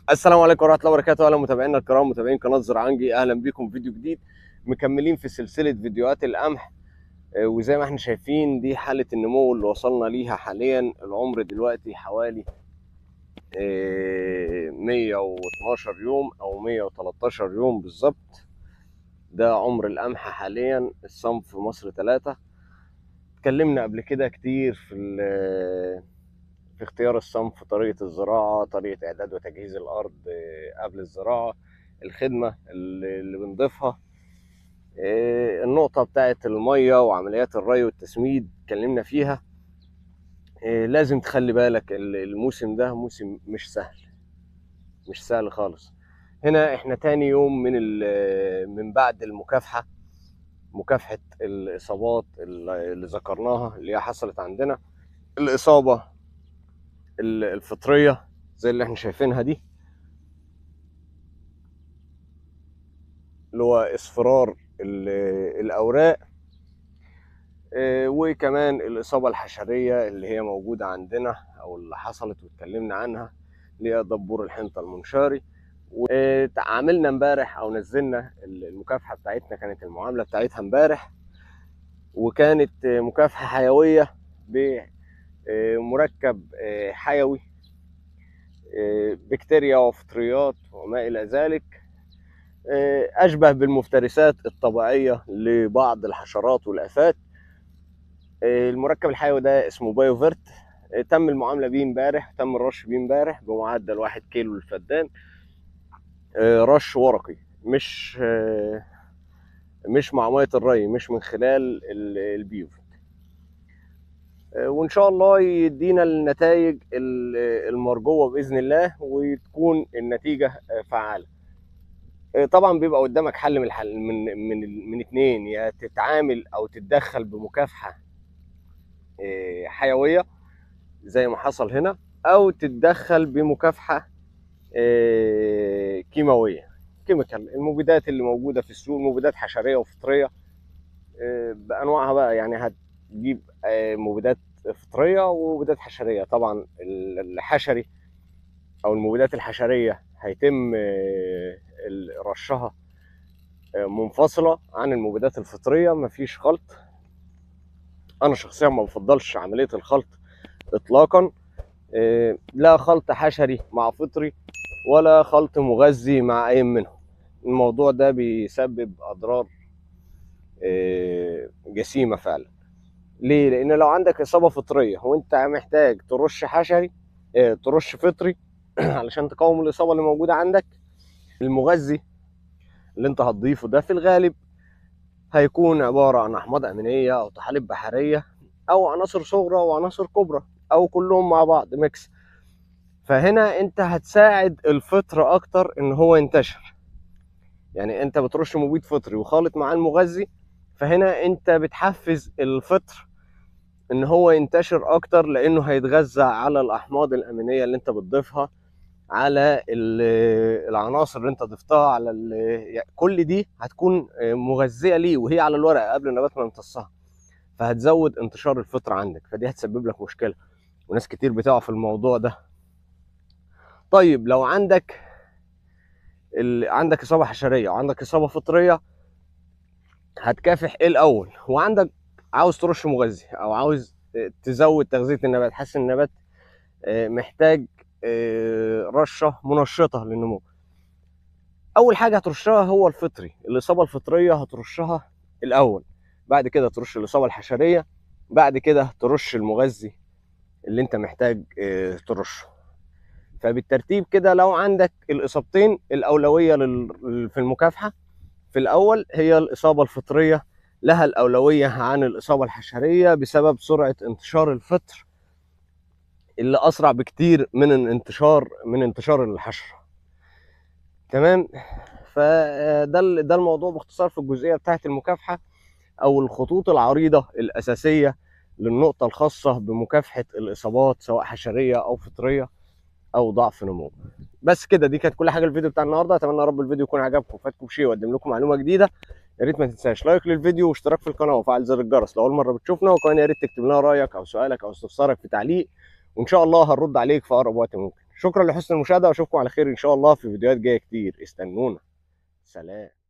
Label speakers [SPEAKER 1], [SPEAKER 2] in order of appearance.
[SPEAKER 1] السلام عليكم ورحمه الله وبركاته اهلا متابعينا الكرام متابعين قناه زرعانجي اهلا بيكم في فيديو جديد مكملين في سلسله فيديوهات القمح آه، وزي ما احنا شايفين دي حاله النمو اللي وصلنا ليها حاليا العمر دلوقتي حوالي آه، 112 يوم او 113 يوم بالظبط ده عمر القمح حاليا الصنف مصر 3 اتكلمنا قبل كده كتير في ال- في اختيار الصنف طريقة الزراعة طريقة إعداد وتجهيز الأرض آه، قبل الزراعة الخدمة اللي اللي بنضيفها آه، النقطة بتاعة المية وعمليات الري والتسميد اتكلمنا فيها آه، لازم تخلي بالك ال- الموسم ده موسم مش سهل مش سهل خالص هنا احنا تاني يوم من ال- من بعد المكافحة مكافحة الإصابات اللي اللي ذكرناها اللي هي حصلت عندنا الإصابة ال- الفطرية زي اللي احنا شايفينها دي اللي هو اصفرار ال- الأوراق آه، وكمان الإصابة الحشرية اللي هي موجودة عندنا أو اللي حصلت واتكلمنا عنها اللي هي دبور الحنطة المنشاري وعملنا امبارح أو نزلنا المكافحة بتاعتنا كانت المعاملة بتاعتها امبارح وكانت آه، مكافحة حيوية بمركب آه، حيوي آه، بكتيريا وفطريات وما إلى ذلك آه، أشبه بالمفترسات الطبيعية لبعض الحشرات والآفات آه، المركب الحيوي ده اسمه بايوفيرت آه، تم المعاملة بيه امبارح تم الرش بيه امبارح بمعدل واحد كيلو للفدان آه، رش ورقي مش آه، مش مع مية الري مش من خلال ال- البيوفيرت آه، وان شاء الله يدينا النتائج ال- المرجوة بإذن الله وتكون النتيجة آه، فعالة آه، طبعا بيبقى قدامك حل من الحل من من من اتنين يا تتعامل او تتدخل بمكافحه آه، حيويه زي ما حصل هنا او تتدخل بمكافحه آه، كيماويه كيميكال المبيدات اللي موجوده في السوق مبيدات حشريه وفطريه آه، بانواعها بقى يعني هتجيب آه، مبيدات فطريه ومبيدات حشريه طبعا الحشري او المبيدات الحشريه هيتم آه، ال- رشها آه، منفصله عن المبيدات الفطريه مفيش خلط انا شخصيا ما بفضلش عمليه الخلط اطلاقا آه، لا خلط حشري مع فطري ولا خلط مغذي مع اي منهم الموضوع ده بيسبب اضرار آه، جسيمه فعلا ليه لان لو عندك اصابه فطريه وانت محتاج ترش حشري آه، ترش فطري علشان تقاوم الاصابه اللي موجوده عندك المغذي اللي انت هتضيفه ده في الغالب هيكون عباره عن احماض امينيه او طحالب بحريه او عناصر صغرى وعناصر كبرى او كلهم مع بعض ميكس فهنا انت هتساعد الفطر اكتر ان هو ينتشر يعني انت بترش مبيد فطري وخالط معاه المغذي فهنا انت بتحفز الفطر ان هو ينتشر اكتر لانه هيتغذى على الاحماض الامينيه اللي انت بتضيفها على ال- العناصر اللي انت ضفتها على ال- يعني كل دي هتكون مغذيه ليه وهي على الورقه قبل النبات ما يمتصها فهتزود انتشار الفطر عندك فدي هتسبب لك مشكله وناس كتير بتقع في الموضوع ده طيب لو عندك ال... عندك اصابه حشريه وعندك اصابه فطريه هتكافح ايه الاول وعندك عاوز ترش مغذي او عاوز تزود تغذيه النبات حاسس ان النبات آه، محتاج آه، رشه منشطه للنمو اول حاجه هترشها هو الفطري الاصابه الفطريه هترشها الاول بعد كده ترش الاصابه الحشريه بعد كده ترش المغذي اللي انت محتاج آه، ترشه فبالترتيب كده لو عندك الاصابتين الاولويه لل- في المكافحه في الاول هي الاصابه الفطريه لها الاولويه عن الاصابه الحشريه بسبب سرعه انتشار الفطر اللي اسرع بكتير من الانتشار من انتشار الحشره تمام فده ال- ده الموضوع باختصار في الجزئيه بتاعه المكافحه او الخطوط العريضه الاساسيه للنقطه الخاصه بمكافحه الاصابات سواء حشريه او فطريه او ضعف نمو بس كده دي كانت كل حاجه الفيديو بتاع النهارده اتمنى يا رب الفيديو يكون عجبكم وفاتكم شيء وقدم لكم معلومه جديده يا ريت ما تنساش لايك للفيديو واشتراك في القناه وفعل زر الجرس لو اول مره بتشوفنا وكمان يا ريت تكتب لنا رايك او سؤالك او استفسارك في تعليق وان شاء الله هنرد عليك في اقرب وقت ممكن شكرا لحسن المشاهده واشوفكم على خير ان شاء الله في فيديوهات جايه كتير استنونا سلام